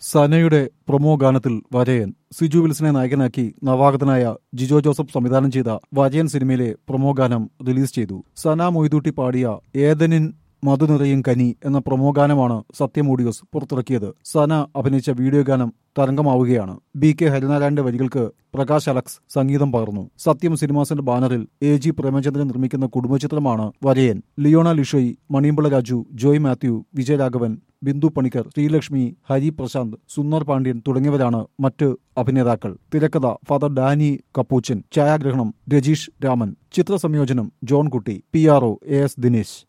സനയുടെ promo ഗാനത്തിൽ വരയൻ Siju വിൽസനെ നായകനാക്കി നവാഗതനായ Jijo Joseph സംവിധാനം ചെയ്ത വരയൻ സിനിമയിലെ പ്രൊമോ ഗാനം റിലീസ് ചെയ്തു സന മൊയ്തൂട്ടി പാടിയ ഏതനിൻ മധു നിറയും കനി എന്ന പ്രൊമോ ഗാനമാണ് സത്യം ഓഡിയോസ് പുറത്തിറക്കിയത് സന അഭിനയിച്ച വീഡിയോ ഗാനം തരംഗമാവുകയാണ് ബി കെ ഹരിനാരായണന്റെ വരികൾക്ക് പ്രകാശ് അലക്സ് സംഗീതം പകർന്നു സത്യം സിനിമാസിന്റെ ബാനറിൽ എ ജി പ്രേമചന്ദ്രൻ നിർമ്മിക്കുന്ന കുടുംബചിത്രമാണ് വരയൻ ലിയോണ ലിഷോയ് മണിയമ്പിള രാജു ജോയ് മാത്യു വിജയരാഘവൻ ബിന്ദു പണിക്കർ ശ്രീലക്ഷ്മി ഹരി പ്രശാന്ത് സുന്ദർ പാണ്ഡ്യൻ തുടങ്ങിയവരാണ് മറ്റ് അഭിനേതാക്കൾ തിരക്കഥ ഫാദർ ഡാനി കപ്പൂച്ചൻ ഛായാഗ്രഹണം രജീഷ് രാമൻ ചിത്രസംയോജനം John Kutty P R O A S Dinesh